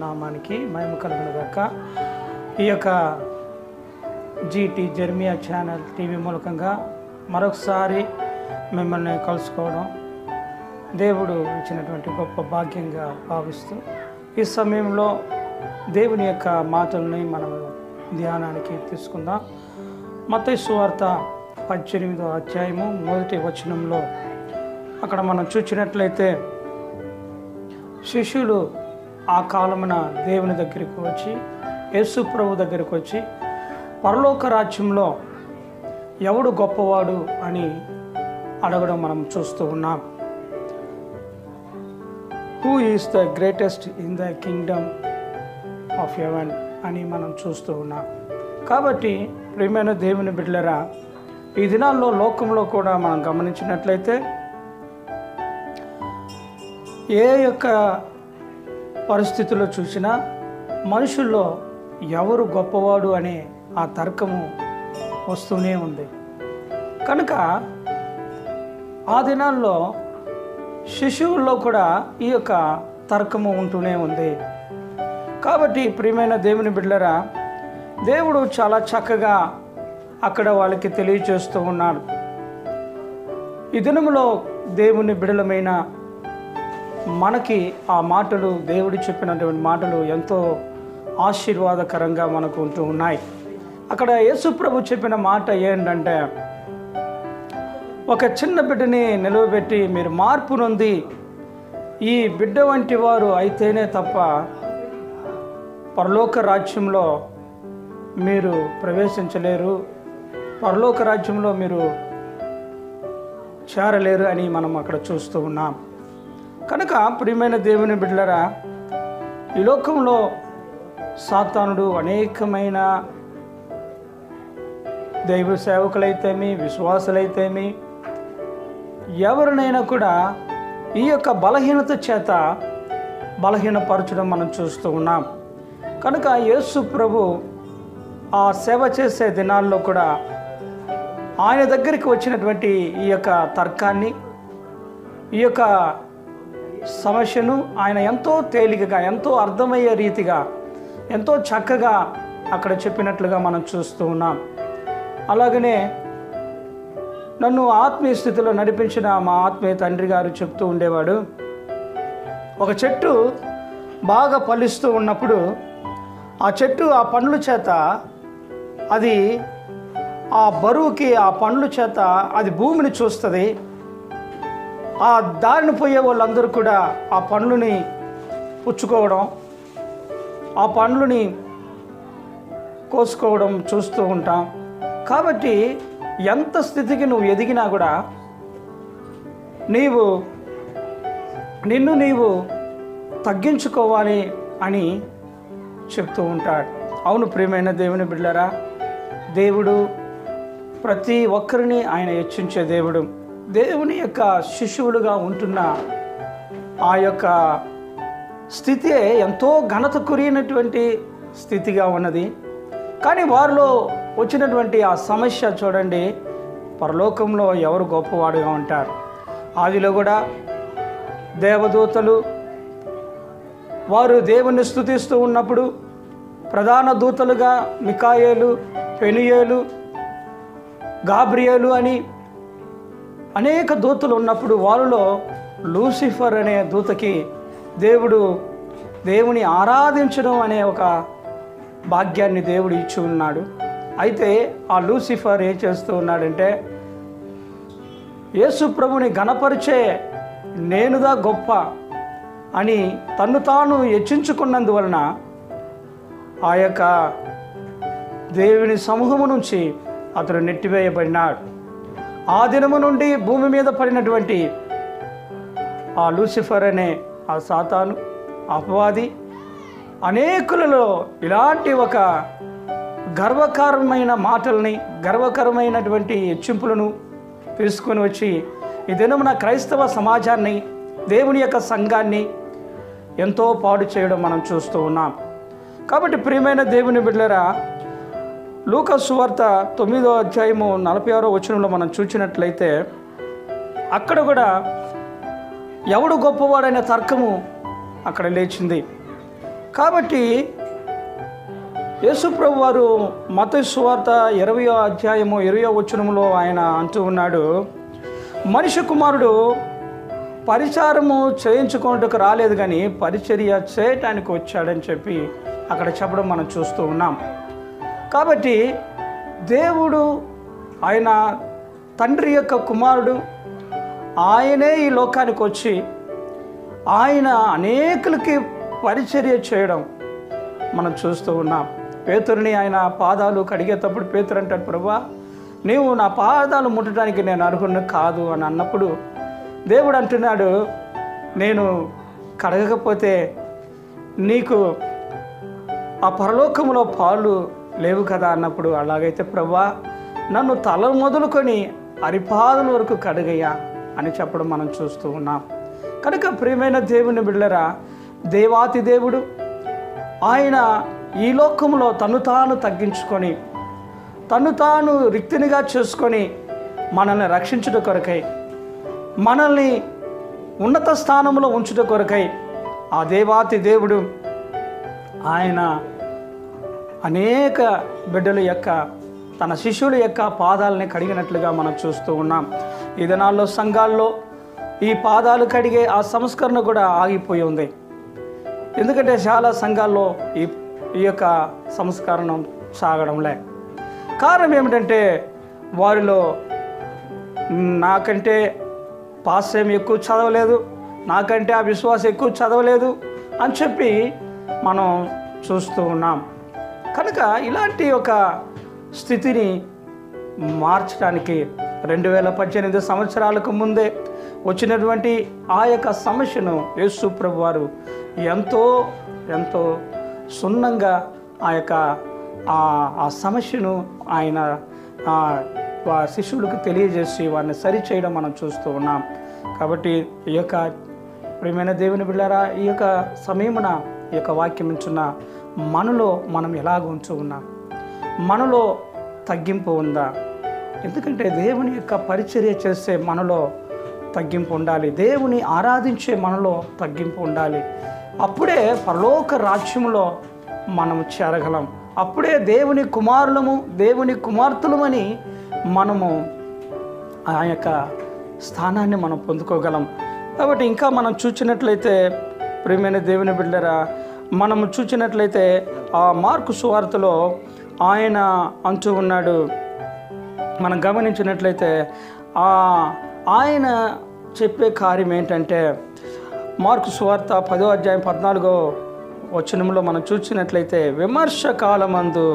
నామానికి మహిమ కలుగును గాక ఈ యొక్క జీటీ జర్మియా ఛానల్ టీవీ మూలకంగా మరొకసారి మిమ్మల్ని కలుసుకోవడం దేవుడు ఇచ్చినటువంటి గొప్ప భాగ్యంగా భావిస్తూ ఈ సమయంలో దేవుని యొక్క మాటల్ని మనం ధ్యానానికి తీసుకుందాం మత్తయి సువార్త పద్దెనిమిదో అధ్యాయము మొదటి వచనంలో అక్కడ మనం చూసినట్లయితే శిష్యులు ఆ కాలమున దేవుని దగ్గరికి వచ్చి యేసు ప్రభు దగ్గరికి వచ్చి పరలోక రాజ్యంలో ఎవడు గొప్పవాడు అని అడగడం మనం చూస్తూ ఉన్నాం who is the greatest in the kingdom of heaven అని మనం చూస్తూ ఉన్నాం కాబట్టి ప్రియమైన దేవుని బిడ్డలరా ఈ దినాల్లో లోకంలో కూడా మనం గమనించినట్లయితే ఏ యొక్క పరిస్థితుల్లో చూసినా మనుషుల్లో ఎవరు గొప్పవాడు అనే ఆ తర్కము వస్తూనే ఉంది కనుక ఆ దినాల్లో శిశువుల్లో కూడా ఈ యొక్క తర్కము ఉంటూనే ఉంది కాబట్టి ప్రియమైన దేవుని బిడ్డలరా దేవుడు చాలా చక్కగా అక్కడ వాళ్ళకి తెలియచేస్తూ ఉన్నాడు ఈ దినములో దేవుని బిడలమైన మనకి ఆ మాటలు దేవుడు చెప్పినటువంటి మాటలు ఎంతో ఆశీర్వాదకరంగా మనకు ఉంటూ ఉన్నాయి అక్కడ యేసు ప్రభు చెప్పిన మాట ఏంటంటే ఒక చిన్న బిడ్డని నిలవబెట్టి మీరు మార్పు నొంది ఈ బిడ్డ వంటి వారు అయితేనే తప్ప పరలోక రాజ్యంలో మీరు ప్రవేశించలేరు పరలోక రాజ్యంలో మీరు చేరలేరు అని మనం అక్కడ చూస్తూ ఉన్నాం కనుక ప్రియమైన దేవుని బిడ్డలరా ఈ లోకంలో సాతానుడు అనేకమైన దైవ సేవకులైతేమి విశ్వాసులైతేమి ఎవరినైనా కూడా ఈ యొక్క బలహీనత చేత బలహీనపరచడం మనం చూస్తూ ఉన్నాం కనుక యేసు ప్రభు ఆ సేవ చేసే దినాల్లో కూడా ఆయన దగ్గరికి వచ్చినటువంటి ఈ యొక్క తర్కాన్ని ఈ యొక్క సమస్యను ఆయన ఎంతో తేలికగా ఎంతో అర్థమయ్యే రీతిగా ఎంతో చక్కగా అక్కడ చెప్పినట్లుగా మనం చూస్తూ ఉన్నాం అలాగనే నన్ను ఆత్మీయ స్థితిలో నడిపించిన మా ఆత్మీయ తండ్రి గారు చెప్తూ ఉండేవాడు ఒక చెట్టు బాగా ఫలిస్తూ ఉన్నప్పుడు ఆ చెట్టు ఆ పండ్ల చేత అది ఆ బరువుకి ఆ పండ్ల చేత అది భూమిని చూస్తుంది ఆ దారిని పోయే వాళ్ళందరూ కూడా ఆ పండ్లని పుచ్చుకోవడం ఆ పండ్లని కోసుకోవడం చూస్తూ ఉంటాం కాబట్టి ఎంత స్థితికి నువ్వు ఎదిగినా కూడా నీవు నిన్ను నీవు తగ్గించుకోవాలి అని చెప్తూ ఉంటాడు అవును ప్రియమైన దేవుని బిడ్డలారా దేవుడు ప్రతి ఒక్కరిని ఆయన హెచ్చించే దేవుడు దేవుని యొక్క శిశువులుగా ఉంటున్న ఆ యొక్క స్థితి ఎంతో ఘనత కురిగినటువంటి స్థితిగా ఉన్నది కానీ వారిలో వచ్చినటువంటి ఆ సమస్య చూడండి పరలోకంలో ఎవరు గొప్పవాడుగా ఉంటారు ఆదిలో కూడా దేవదూతలు వారు దేవుణ్ణి స్థుతిస్తూ ఉన్నప్పుడు ప్రధాన దూతలుగా మికాయేలు పెనుయేలు గాబ్రియేలు అని అనేక దూతలు ఉన్నప్పుడు వారిలో లూసిఫర్ అనే దూతకి దేవుడు దేవుని ఆరాధించడం అనే ఒక భాగ్యాన్ని దేవుడు ఇచ్చి ఉన్నాడు అయితే ఆ లూసిఫర్ ఏం చేస్తూ ఉన్నాడంటే యేసు ప్రభుని గణపరిచే నేనుదా గొప్ప అని తన్ను తాను హెచ్చించుకున్నందువలన ఆ యొక్క దేవుని సమూహము నుంచి అతడు నెట్టివేయబడినాడు ఆ దినము నుండి భూమి మీద పడినటువంటి ఆ లూసిఫర్ అనే ఆ సాతాను అపవాది అనేకులలో ఇలాంటి ఒక గర్వకారమైన మాటల్ని గర్వకరమైనటువంటి హెచ్చింపులను తీసుకొని వచ్చి ఈ దినమున క్రైస్తవ సమాజాన్ని దేవుని యొక్క సంఘాన్ని ఎంతో పాడు చేయడం మనం చూస్తూ ఉన్నాం కాబట్టి ప్రియమైన దేవుని బిడ్డలరా లూక సువార్త తొమ్మిదో అధ్యాయము నలభై ఆరో వచనంలో మనం చూసినట్లయితే అక్కడ కూడా ఎవడు గొప్పవాడనే తర్కము అక్కడ లేచింది కాబట్టి యేసుప్రభు వారు మత సువార్త ఇరవయో అధ్యాయము ఇరవయో వచనములో ఆయన అంటూ ఉన్నాడు మనిషి కుమారుడు పరిచారము చేయించుకోవటకు రాలేదు కానీ పరిచర్య చేయటానికి వచ్చాడని చెప్పి అక్కడ చెప్పడం మనం చూస్తూ ఉన్నాం కాబట్టి దేవుడు ఆయన తండ్రి యొక్క కుమారుడు ఆయనే ఈ లోకానికి వచ్చి ఆయన అనేకులకి పరిచర్య చేయడం మనం చూస్తూ ఉన్నాం పేతురిని ఆయన పాదాలు కడిగేటప్పుడు పేతురు అంటాడు ప్రభా నీవు నా పాదాలు ముట్టడానికి నేను అర్హుని కాదు అని అన్నప్పుడు దేవుడు అంటున్నాడు నేను కడగకపోతే నీకు ఆ పరలోకములో పాలు లేవు కదా అన్నప్పుడు అలాగైతే ప్రభా నన్ను తల మొదలుకొని అరిపాదల వరకు కడుగయ్యా అని చెప్పడం మనం చూస్తూ ఉన్నాం కనుక ప్రియమైన దేవుని బిళ్ళరా దేవాతి దేవుడు ఆయన ఈ లోకంలో తను తాను తగ్గించుకొని తను తాను రిక్తినిగా చేసుకొని మనల్ని రక్షించుట కొరకై మనల్ని ఉన్నత స్థానంలో ఉంచుట కొరకై ఆ దేవాతి దేవుడు ఆయన అనేక బిడ్డల యొక్క తన శిష్యుల యొక్క పాదాలని కడిగినట్లుగా మనం చూస్తూ ఉన్నాం ఈ దినాల్లో సంఘాల్లో ఈ పాదాలు కడిగే ఆ సంస్కరణ కూడా ఆగిపోయి ఉంది ఎందుకంటే చాలా సంఘాల్లో ఈ ఈ యొక్క సంస్కరణం సాగడంలే కారణం ఏమిటంటే వారిలో నాకంటే పాశ్యం ఎక్కువ చదవలేదు నాకంటే ఆ విశ్వాసం ఎక్కువ చదవలేదు అని చెప్పి మనం చూస్తూ ఉన్నాం కనుక ఇలాంటి ఒక స్థితిని మార్చడానికి రెండు వేల పద్దెనిమిది సంవత్సరాలకు ముందే వచ్చినటువంటి ఆ యొక్క సమస్యను యేసు ప్రభు వారు ఎంతో ఎంతో సున్నంగా ఆ యొక్క ఆ- ఆ సమస్యను ఆయన ఆ, వా శిష్యులకు తెలియజేసి వారిని సరిచేయడం మనం చూస్తూ ఉన్నాం కాబట్టి ఈ యొక్క ప్రియమైన దేవుని బిళ్ళారా ఈ యొక్క సమయమున ఈ యొక్క వాక్యం ఉంచున్న మనలో మనం ఎలాగ ఉంచు ఉన్నాం మనలో తగ్గింపు ఉందా ఎందుకంటే దేవుని యొక్క పరిచర్య చేసే మనలో తగ్గింపు ఉండాలి దేవుని ఆరాధించే మనలో తగ్గింపు ఉండాలి అప్పుడే పరలోక రాజ్యంలో మనం చేరగలం అప్పుడే దేవుని కుమారులము దేవుని కుమార్తెలమని మనము ఆ యొక్క స్థానాన్ని మనం పొందుకోగలం కాబట్టి ఇంకా మనం చూచినట్లయితే ప్రియమైన దేవుని బిడ్డరా మనము చూచినట్లయితే ఆ మార్కు సువార్తలో ఆయన అంటూ ఉన్నాడు మనం గమనించినట్లయితే ఆ ఆయన చెప్పే కార్యం ఏంటంటే మార్కు సువార్త పదో అధ్యాయం పద్నాలుగో వచనంలో మనం చూసినట్లయితే విమర్శ కాలమందు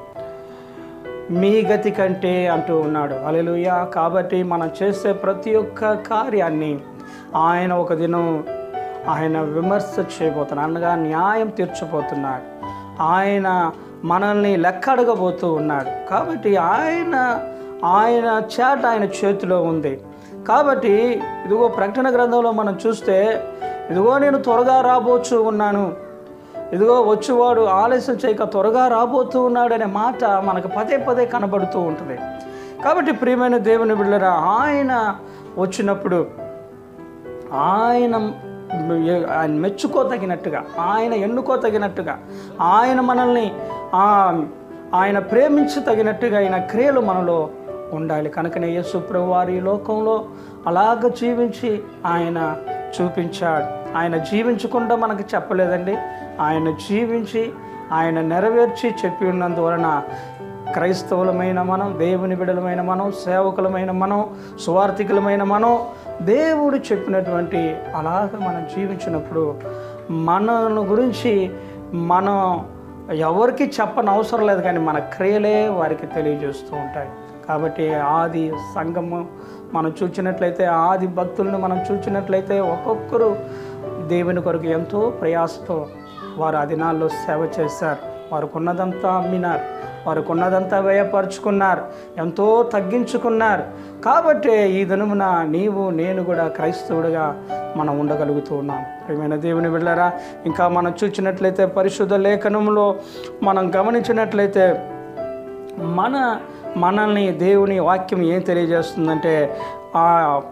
మీ గతి కంటే అంటూ ఉన్నాడు అలెలుయ కాబట్టి మనం చేసే ప్రతి ఒక్క కార్యాన్ని ఆయన ఒక దినం ఆయన విమర్శ చేయబోతున్నాడు అనగా న్యాయం తీర్చబోతున్నాడు ఆయన మనల్ని లెక్క అడగబోతూ ఉన్నాడు కాబట్టి ఆయన ఆయన చేట ఆయన చేతిలో ఉంది కాబట్టి ఇదిగో ప్రకటన గ్రంథంలో మనం చూస్తే ఇదిగో నేను త్వరగా రాబోచు ఉన్నాను ఇదిగో వచ్చేవాడు ఆలస్యం చేయక త్వరగా రాబోతూ ఉన్నాడు అనే మాట మనకు పదే పదే కనబడుతూ ఉంటుంది కాబట్టి ప్రియమైన దేవుని బిళ్ళరా ఆయన వచ్చినప్పుడు ఆయన ఆయన మెచ్చుకోతగినట్టుగా ఆయన ఎన్నుకోతగినట్టుగా ఆయన మనల్ని ఆ, ఆయన ప్రేమించి తగినట్టుగా ఆయన క్రియలు మనలో ఉండాలి కనుకనే యేసు ప్రభు వారి ఈ లోకంలో అలాగ జీవించి ఆయన చూపించాడు ఆయన జీవించకుండా మనకు చెప్పలేదండి ఆయన జీవించి ఆయన నెరవేర్చి చెప్పి ఉన్నందువలన క్రైస్తవులమైన మనం దేవుని బిడలమైన మనం సేవకులమైన మనం సువార్థికులమైన మనం దేవుడు చెప్పినటువంటి అలాగ మనం జీవించినప్పుడు మనను గురించి మనం ఎవరికి చెప్పని అవసరం లేదు కానీ మన క్రియలే వారికి తెలియజేస్తూ ఉంటాయి కాబట్టి ఆది సంఘము మనం చూచినట్లయితే ఆది భక్తులను మనం చూచినట్లయితే ఒక్కొక్కరు దేవుని కొరకు ఎంతో ప్రయాసతో వారు ఆ దినాల్లో సేవ చేశారు వారికి ఉన్నదంతా అమ్మినారు వారికి ఉన్నదంతా వ్యయపరుచుకున్నారు ఎంతో తగ్గించుకున్నారు కాబట్టి ఈ దినమున నీవు నేను కూడా క్రైస్తవుడిగా మనం ఉండగలుగుతూ ఉన్నాం ప్రియమైన దేవుని వెళ్ళారా ఇంకా మనం చూసినట్లయితే పరిశుద్ధ లేఖనంలో మనం గమనించినట్లయితే మన మనల్ని దేవుని వాక్యం ఏం తెలియజేస్తుందంటే ఆ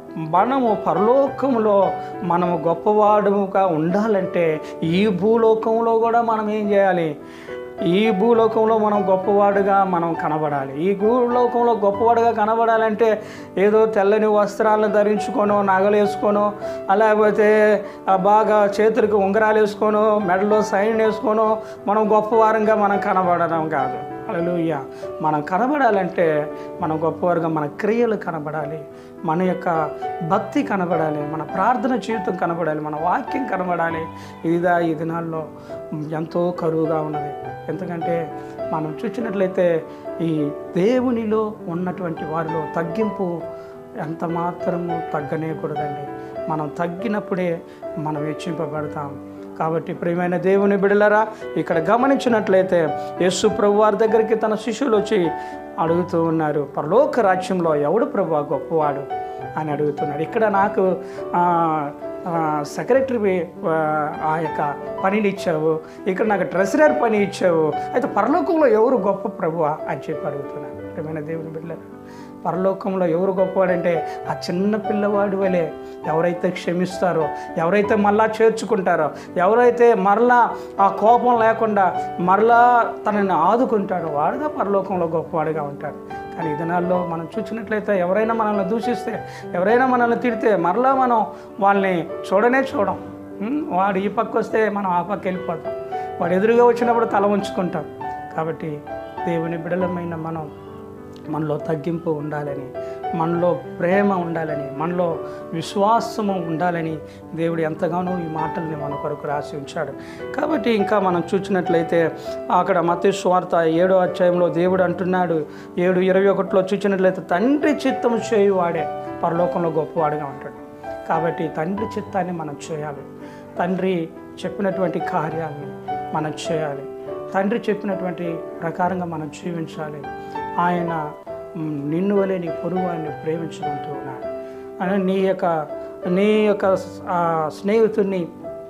మనము పరలోకంలో మనము గొప్పవాడుగా ఉండాలంటే ఈ భూలోకంలో కూడా మనం ఏం చేయాలి ఈ భూలోకంలో మనం గొప్పవాడుగా మనం కనబడాలి ఈ భూలోకంలో గొప్పవాడుగా కనబడాలంటే ఏదో తెల్లని వస్త్రాలను ధరించుకోనో నగలు వేసుకోనో లేకపోతే ఆ బాగా చేతులకు ఉంగరాలు వేసుకోనో మెడలో సైన్ వేసుకోనో మనం గొప్పవారంగా మనం కనబడడం కాదు అలలుయ్య మనం కనబడాలంటే మనం గొప్పవారుగా మన క్రియలు కనబడాలి మన యొక్క భక్తి కనబడాలి మన ప్రార్థన జీవితం కనబడాలి మన వాక్యం కనబడాలి ఇదిదా ఈ దినాల్లో ఎంతో కరువుగా ఉన్నది ఎందుకంటే మనం చూసినట్లయితే ఈ దేవునిలో ఉన్నటువంటి వారిలో తగ్గింపు ఎంత మాత్రము తగ్గనేయకూడదండి మనం తగ్గినప్పుడే మనం హెచ్చింపబడతాం కాబట్టి ప్రియమైన దేవుని బిడలరా ఇక్కడ గమనించినట్లయితే యేసు ప్రభు వారి దగ్గరికి తన శిష్యులు వచ్చి అడుగుతూ ఉన్నారు పరలోక రాజ్యంలో ఎవడు ప్రభు గొప్పవాడు అని అడుగుతున్నాడు ఇక్కడ నాకు ఆ, ఆ, సెక్రటరీ ఆ, ఆ యొక్క పనిని ఇచ్చావు ఇక్కడ నాకు ట్రెజరర్ పని ఇచ్చావు అయితే పరలోకంలో ఎవరు గొప్ప ప్రభువా అని చెప్పి అడుగుతున్నాను ప్రియమైన దేవుని బిడ్డలారా పరలోకంలో ఎవరు గొప్పవాడంటే ఆ చిన్న పిల్లవాడి వలె ఎవరైతే క్షమిస్తారో ఎవరైతే మళ్ళా చేర్చుకుంటారో ఎవరైతే మరలా ఆ కోపం లేకుండా మరలా తనని ఆదుకుంటాడో వాడుగా పరలోకంలో గొప్పవాడిగా ఉంటాడు కానీ ఈ దినాల్లో మనం చూసినట్లయితే ఎవరైనా మనల్ని దూషిస్తే ఎవరైనా మనల్ని తిడితే మరలా మనం వాళ్ళని చూడనే చూడం ఉం? వాడు ఈ పక్క వస్తే మనం ఆ పక్క వెళ్ళిపోతాం వాడు ఎదురుగా వచ్చినప్పుడు తల ఉంచుకుంటాం కాబట్టి దేవుని బిడలమైన మనం మనలో తగ్గింపు ఉండాలని మనలో ప్రేమ ఉండాలని మనలో విశ్వాసము ఉండాలని దేవుడు ఎంతగానో ఈ మాటల్ని మన కొరకు రాసి ఉంచాడు కాబట్టి ఇంకా మనం చూసినట్లయితే అక్కడ మత స్వార్థ ఏడో అధ్యాయంలో దేవుడు అంటున్నాడు ఏడు ఇరవై ఒకటిలో చూసినట్లయితే తండ్రి చిత్తము చేయువాడే పరలోకంలో గొప్పవాడుగా ఉంటాడు కాబట్టి తండ్రి చిత్తాన్ని మనం చేయాలి తండ్రి చెప్పినటువంటి కార్యాలని మనం చేయాలి తండ్రి చెప్పినటువంటి ప్రకారంగా మనం జీవించాలి ఆయన మ్, నిన్ను వలె నీ పొరుగువాడిని ప్రేమించమంటూ ఉన్నాడు అని నీ యొక్క నీ యొక్క ఆ, స్నేహితుడిని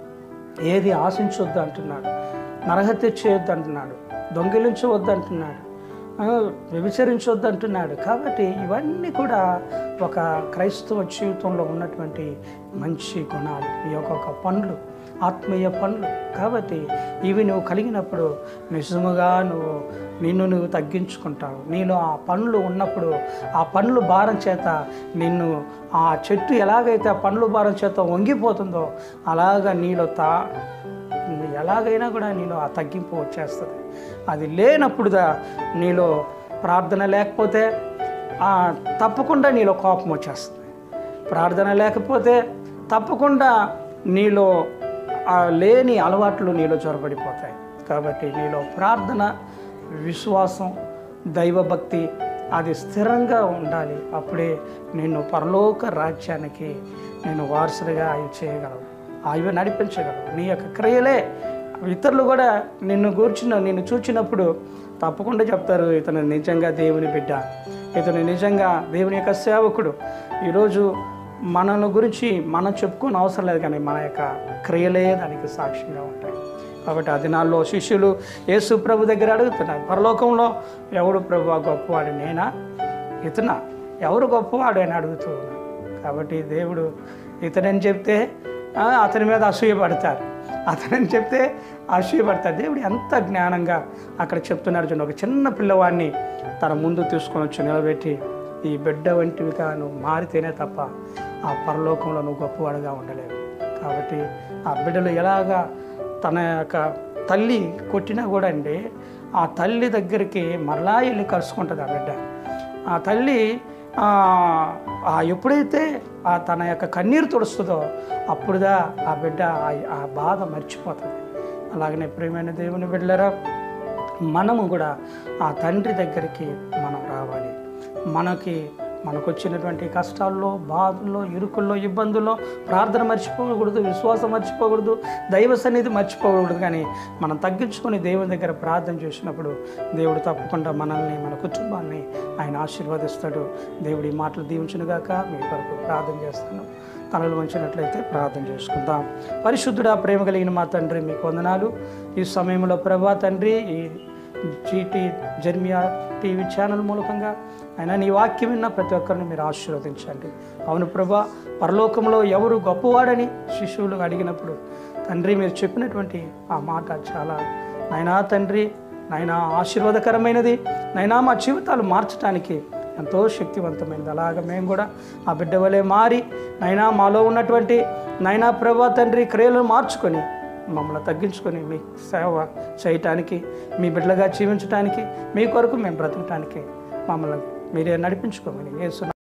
ఏది ఆశించొద్దు అంటున్నాడు నరహత్య చేయొద్దు అంటున్నాడు దొంగిలించవద్దు అంటున్నాడు ఆ, వ్యభిచరించొద్దు అంటున్నాడు కాబట్టి ఇవన్నీ కూడా ఒక క్రైస్తవ జీవితంలో ఉన్నటువంటి మంచి గుణాలు ఈ యొక్క పనులు ఆత్మీయ పనులు కాబట్టి ఇవి నువ్వు కలిగినప్పుడు నిజముగా నువ్వు నిన్ను నువ్వు తగ్గించుకుంటావు నీలో ఆ పనులు ఉన్నప్పుడు ఆ పనులు భారం చేత నిన్ను ఆ చెట్టు ఎలాగైతే ఆ పనులు భారం చేత వంగిపోతుందో అలాగా నీలో తా నువ్వు ఎలాగైనా కూడా నీలో ఆ తగ్గింపు వచ్చేస్తుంది అది లేనప్పుడుదా నీలో ప్రార్థన లేకపోతే ఆ, తప్పకుండా నీలో కోపం వచ్చేస్తుంది ప్రార్థన లేకపోతే తప్పకుండా నీలో ఆ లేని అలవాట్లు నీలో చొరబడిపోతాయి కాబట్టి నీలో ప్రార్థన విశ్వాసం దైవభక్తి అది స్థిరంగా ఉండాలి అప్పుడే నిన్ను పరలోక రాజ్యానికి నేను వారసుడిగా అవి చేయగలవు అవి నడిపించగలవు నీ యొక్క క్రియలే ఇతరులు కూడా నిన్ను కూర్చున్న నిన్ను చూచినప్పుడు తప్పకుండా చెప్తారు ఇతను నిజంగా దేవుని బిడ్డ ఇతను నిజంగా దేవుని యొక్క సేవకుడు ఈరోజు మనల్ని గురించి మనం చెప్పుకోని అవసరం లేదు కానీ మన యొక్క క్రియలే దానికి సాక్ష్యంగా ఉంటాయి కాబట్టి ఆ దినాల్లో శిష్యులు యేసు ప్రభు దగ్గర అడుగుతున్నారు పరలోకంలో ఎవడు ప్రభు గొప్పవాడు నేనా ఇతనా ఎవరు గొప్పవాడు అని అడుగుతూ ఉన్నాడు కాబట్టి దేవుడు ఇతనని చెప్తే ఆ, అతని మీద అసూయపడతారు అతనని చెప్తే అసూయపడతారు దేవుడు ఎంత జ్ఞానంగా అక్కడ చెప్తున్నాడు చూడండి ఒక చిన్న పిల్లవాడిని తన ముందు తీసుకొని వచ్చి నిలబెట్టి ఈ బిడ్డ వంటివిగా నువ్వు మారితేనే తప్ప ఆ పరలోకంలో నువ్వు గొప్పవాడుగా ఉండలేవు కాబట్టి ఆ బిడ్డలు ఎలాగా తన యొక్క తల్లి కొట్టినా కూడా అండి ఆ తల్లి దగ్గరికి మరలా వెళ్ళి కలుసుకుంటుంది ఆ బిడ్డ ఆ తల్లి ఆ, ఆ ఎప్పుడైతే ఆ తన యొక్క కన్నీరు తుడుస్తుందో అప్పుడుదా ఆ బిడ్డ ఆ- ఆ బాధ మర్చిపోతుంది అలాగనే ప్రియమైన దేవుని బిడ్డలరా మనము కూడా ఆ తండ్రి దగ్గరికి మనం రావాలి మనకి మనకు వచ్చినటువంటి కష్టాల్లో బాధల్లో ఇరుకుల్లో ఇబ్బందుల్లో ప్రార్థన మర్చిపోకూడదు విశ్వాసం మర్చిపోకూడదు దైవ సన్నిధి మర్చిపోకూడదు కానీ మనం తగ్గించుకొని దేవుని దగ్గర ప్రార్థన చేసినప్పుడు దేవుడు తప్పకుండా మనల్ని మన కుటుంబాన్ని ఆయన ఆశీర్వదిస్తాడు దేవుడి ఈ మాటలు దీవించునుగాక మీ కొరకు ప్రార్థన చేస్తాను తలలు వంచినట్లయితే ప్రార్థన చేసుకుందాం పరిశుద్ధుడా ప్రేమ కలిగిన మా తండ్రి మీకు వందనాలు ఈ సమయంలో ప్రభా తండ్రి ఈ జీటీ జర్మియా టీవీ ఛానల్ మూలకంగా అయినా నీ వాక్యం విన్న ప్రతి ఒక్కరిని మీరు ఆశీర్వదించండి అవును ప్రభా పరలోకంలో ఎవరు గొప్పవాడని శిశువులు అడిగినప్పుడు తండ్రి మీరు చెప్పినటువంటి ఆ మాట చాలా నైనా తండ్రి నైనా ఆశీర్వాదకరమైనది నైనా మా జీవితాలు మార్చడానికి ఎంతో శక్తివంతమైనది అలాగ మేము కూడా ఆ బిడ్డ వలె మారి నైనా మాలో ఉన్నటువంటి నైనా ప్రభా తండ్రి క్రియలను మార్చుకొని మమ్మల్ని తగ్గించుకొని మీ సేవ చేయటానికి మీ బిడ్డలుగా జీవించడానికి మీ కొరకు మేము బ్రతకటానికి మమ్మల్ని మీరే నడిపించుకోమని యేసు